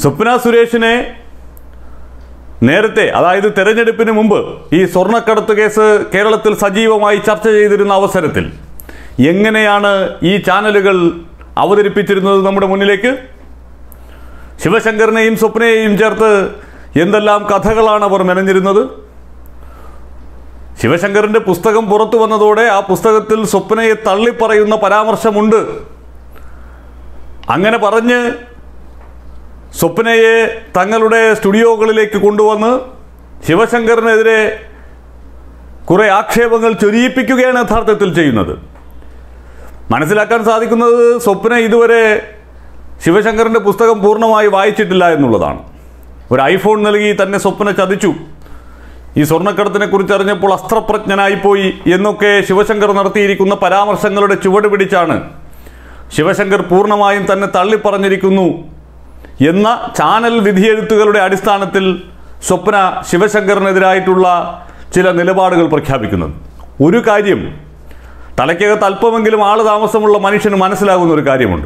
സ്വപ്ന സുരേഷിനെ നേരത്തെ അതായത് തെരഞ്ഞെടുപ്പിന് മുമ്പ് ഈ സ്വർണ്ണക്കടത്ത് കേസ് കേരളത്തിൽ സജീവമായി ചർച്ച ചെയ്തിരുന്ന അവസരത്തിൽ എങ്ങനെയാണ് ഈ ചാനലുകൾ അവതരിപ്പിച്ചിരുന്നത് നമ്മുടെ മുന്നിലേക്ക് ശിവശങ്കറിനെയും സ്വപ്നയെയും ചേർത്ത് എന്തെല്ലാം കഥകളാണ് അവർ മെനഞ്ഞിരുന്നത് ശിവശങ്കറിന്റെ പുസ്തകം പുറത്തു വന്നതോടെ ആ പുസ്തകത്തിൽ സ്വപ്നയെ തള്ളിപ്പറയുന്ന പരാമർശമുണ്ട് അങ്ങനെ പറഞ്ഞ് സ്വപ്നയെ തങ്ങളുടെ സ്റ്റുഡിയോകളിലേക്ക് കൊണ്ടുവന്ന് ശിവശങ്കറിനെതിരെ കുറെ ആക്ഷേപങ്ങൾ ചൊരിയിപ്പിക്കുകയാണ് യഥാർത്ഥത്തിൽ ചെയ്യുന്നത് മനസ്സിലാക്കാൻ സാധിക്കുന്നത് സ്വപ്ന ഇതുവരെ ശിവശങ്കറിന്റെ പുസ്തകം പൂർണ്ണമായി വായിച്ചിട്ടില്ല എന്നുള്ളതാണ് ഒരു ഐഫോൺ നൽകി തന്നെ സ്വപ്ന ചതിച്ചു ഈ സ്വർണ്ണക്കടത്തിനെ കുറിച്ച് അറിഞ്ഞപ്പോൾ അസ്ത്രപ്രജ്ഞനായിപ്പോയി എന്നൊക്കെ ശിവശങ്കർ നടത്തിയിരിക്കുന്ന പരാമർശങ്ങളുടെ ചുവട് പിടിച്ചാണ് ശിവശങ്കർ പൂർണ്ണമായും തന്നെ തള്ളിപ്പറഞ്ഞിരിക്കുന്നു എന്ന ചാനൽ വിധിയെഴുത്തുകളുടെ അടിസ്ഥാനത്തിൽ സ്വപ്ന ശിവശങ്കറിനെതിരായിട്ടുള്ള ചില നിലപാടുകൾ പ്രഖ്യാപിക്കുന്നത് ഒരു കാര്യം തലയ്ക്കകത്ത് അല്പമെങ്കിലും ആള് താമസമുള്ള മനുഷ്യന് മനസ്സിലാകുന്ന ഒരു കാര്യമുണ്ട്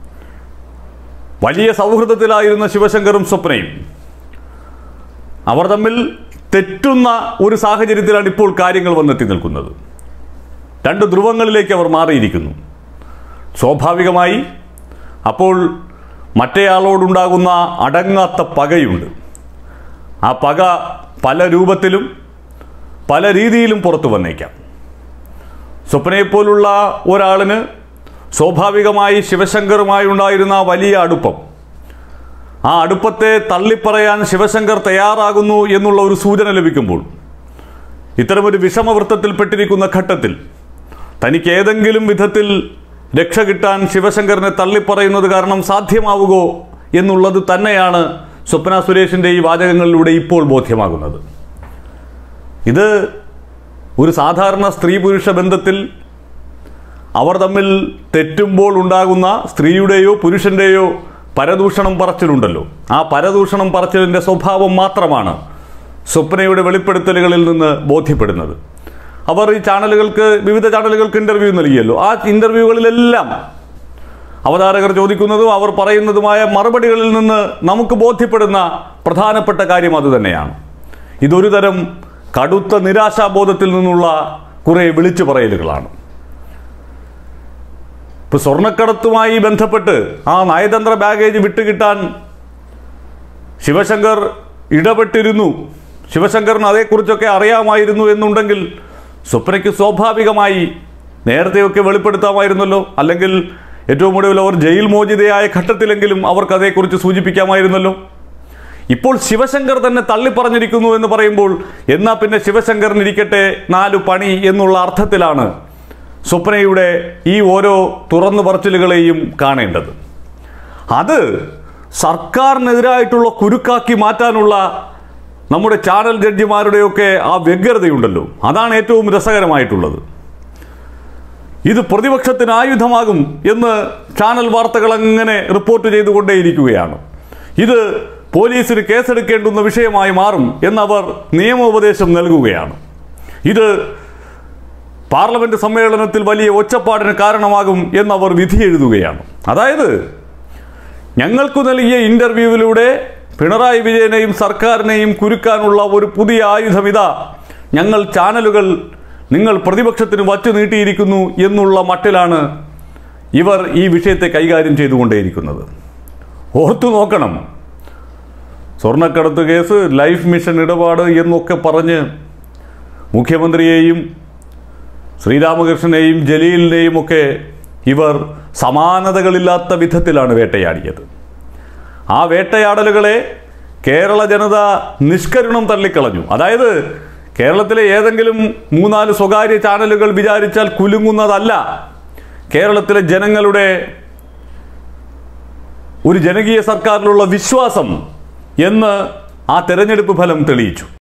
വലിയ സൗഹൃദത്തിലായിരുന്ന ശിവശങ്കറും സ്വപ്നയും അവർ തമ്മിൽ തെറ്റുന്ന ഒരു സാഹചര്യത്തിലാണ് ഇപ്പോൾ കാര്യങ്ങൾ വന്നെത്തി നിൽക്കുന്നത് രണ്ട് ധ്രുവങ്ങളിലേക്ക് അവർ മാറിയിരിക്കുന്നു സ്വാഭാവികമായി അപ്പോൾ മറ്റേയാളോടുണ്ടാകുന്ന അടങ്ങാത്ത പകയുണ്ട് ആ പക പല രൂപത്തിലും പല രീതിയിലും പുറത്തു വന്നേക്കാം സ്വപ്നയെപ്പോലുള്ള ഒരാളിന് സ്വാഭാവികമായി ശിവശങ്കറുമായി ഉണ്ടായിരുന്ന ആ വലിയ അടുപ്പം ആ അടുപ്പത്തെ തള്ളിപ്പറയാൻ ശിവശങ്കർ തയ്യാറാകുന്നു എന്നുള്ള ഒരു സൂചന ലഭിക്കുമ്പോൾ ഇത്തരമൊരു വിഷമവൃത്തത്തിൽപ്പെട്ടിരിക്കുന്ന ഘട്ടത്തിൽ തനിക്ക് ഏതെങ്കിലും വിധത്തിൽ രക്ഷ കിട്ടാൻ ശിവശങ്കറിനെ തള്ളിപ്പറയുന്നത് കാരണം സാധ്യമാവുകോ എന്നുള്ളത് തന്നെയാണ് സ്വപ്ന സുരേഷിൻ്റെ ഈ വാചകങ്ങളിലൂടെ ഇപ്പോൾ ബോധ്യമാകുന്നത് ഇത് ഒരു സാധാരണ സ്ത്രീ പുരുഷ ബന്ധത്തിൽ അവർ തമ്മിൽ തെറ്റുമ്പോൾ ഉണ്ടാകുന്ന സ്ത്രീയുടെയോ പുരുഷൻ്റെയോ പരദൂഷണം പറച്ചിലുണ്ടല്ലോ ആ പരദൂഷണം പറച്ചിലിൻ്റെ സ്വഭാവം മാത്രമാണ് സ്വപ്നയുടെ വെളിപ്പെടുത്തലുകളിൽ നിന്ന് ബോധ്യപ്പെടുന്നത് അവർ ഈ ചാനലുകൾക്ക് വിവിധ ചാനലുകൾക്ക് ഇൻ്റർവ്യൂ നൽകിയല്ലോ ആ ഇൻ്റർവ്യൂകളിലെല്ലാം അവതാരകർ ചോദിക്കുന്നതും അവർ പറയുന്നതുമായ മറുപടികളിൽ നിന്ന് നമുക്ക് ബോധ്യപ്പെടുന്ന പ്രധാനപ്പെട്ട കാര്യം അതുതന്നെയാണ് ഇതൊരു തരം കടുത്ത നിരാശാബോധത്തിൽ നിന്നുള്ള കുറേ വിളിച്ചു പറയലുകളാണ് ഇപ്പൊ സ്വർണ്ണക്കടത്തുമായി ബന്ധപ്പെട്ട് ആ നയതന്ത്ര ബാഗേജ് വിട്ടുകിട്ടാൻ ശിവശങ്കർ ഇടപെട്ടിരുന്നു ശിവശങ്കറിന് അതേക്കുറിച്ചൊക്കെ അറിയാമായിരുന്നു എന്നുണ്ടെങ്കിൽ സ്വപ്നയ്ക്ക് സ്വാഭാവികമായി നേരത്തെയൊക്കെ വെളിപ്പെടുത്താമായിരുന്നല്ലോ അല്ലെങ്കിൽ ഏറ്റവും ഒടുവിൽ അവർ ജയിൽ മോചിതയായ ഘട്ടത്തിലെങ്കിലും അവർക്ക് അതേക്കുറിച്ച് സൂചിപ്പിക്കാമായിരുന്നല്ലോ ഇപ്പോൾ ശിവശങ്കർ തന്നെ തള്ളിപ്പറഞ്ഞിരിക്കുന്നു എന്ന് പറയുമ്പോൾ എന്നാ പിന്നെ ശിവശങ്കറിന് ഇരിക്കട്ടെ നാലു പണി എന്നുള്ള അർത്ഥത്തിലാണ് സ്വപ്നയുടെ ഈ ഓരോ തുറന്നു പറച്ചിലുകളെയും കാണേണ്ടത് അത് സർക്കാരിനെതിരായിട്ടുള്ള കുരുക്കാക്കി മാറ്റാനുള്ള നമ്മുടെ ചാനൽ ജഡ്ജിമാരുടെയൊക്കെ ആ വ്യഗ്രതയുണ്ടല്ലോ അതാണ് ഏറ്റവും രസകരമായിട്ടുള്ളത് ഇത് പ്രതിപക്ഷത്തിന് ആയുധമാകും എന്ന് ചാനൽ വാർത്തകൾ അങ്ങനെ റിപ്പോർട്ട് ചെയ്തുകൊണ്ടേയിരിക്കുകയാണ് ഇത് പോലീസിന് കേസെടുക്കേണ്ടുന്ന വിഷയമായി മാറും എന്നവർ നിയമോപദേശം നൽകുകയാണ് ഇത് പാർലമെന്റ് സമ്മേളനത്തിൽ വലിയ ഒച്ചപ്പാടിന് കാരണമാകും എന്നവർ വിധി എഴുതുകയാണ് അതായത് ഞങ്ങൾക്ക് നൽകിയ ഇന്റർവ്യൂവിലൂടെ പിണറായി വിജയനെയും സർക്കാരിനെയും കുരുക്കാനുള്ള ഒരു പുതിയ ആയുധം ഇതാ ഞങ്ങൾ ചാനലുകൾ നിങ്ങൾ പ്രതിപക്ഷത്തിന് വച്ചു നീട്ടിയിരിക്കുന്നു എന്നുള്ള മട്ടിലാണ് ഇവർ ഈ വിഷയത്തെ കൈകാര്യം ചെയ്തുകൊണ്ടേയിരിക്കുന്നത് ഓർത്തു നോക്കണം സ്വർണ്ണക്കടത്ത് കേസ് ലൈഫ് മിഷൻ ഇടപാട് എന്നൊക്കെ പറഞ്ഞ് മുഖ്യമന്ത്രിയെയും ശ്രീരാമകൃഷ്ണനെയും ജലീലിനെയും ഒക്കെ ഇവർ സമാനതകളില്ലാത്ത വിധത്തിലാണ് വേട്ടയാടിയത് ആ വേട്ടയാടലുകളെ കേരള ജനത നിഷ്കരുണം തള്ളിക്കളഞ്ഞു അതായത് കേരളത്തിലെ ഏതെങ്കിലും മൂന്നാല് സ്വകാര്യ ചാനലുകൾ വിചാരിച്ചാൽ കുലുങ്ങുന്നതല്ല കേരളത്തിലെ ജനങ്ങളുടെ ഒരു ജനകീയ സർക്കാരിലുള്ള വിശ്വാസം എന്ന് ആ തെരഞ്ഞെടുപ്പ് ഫലം തെളിയിച്ചു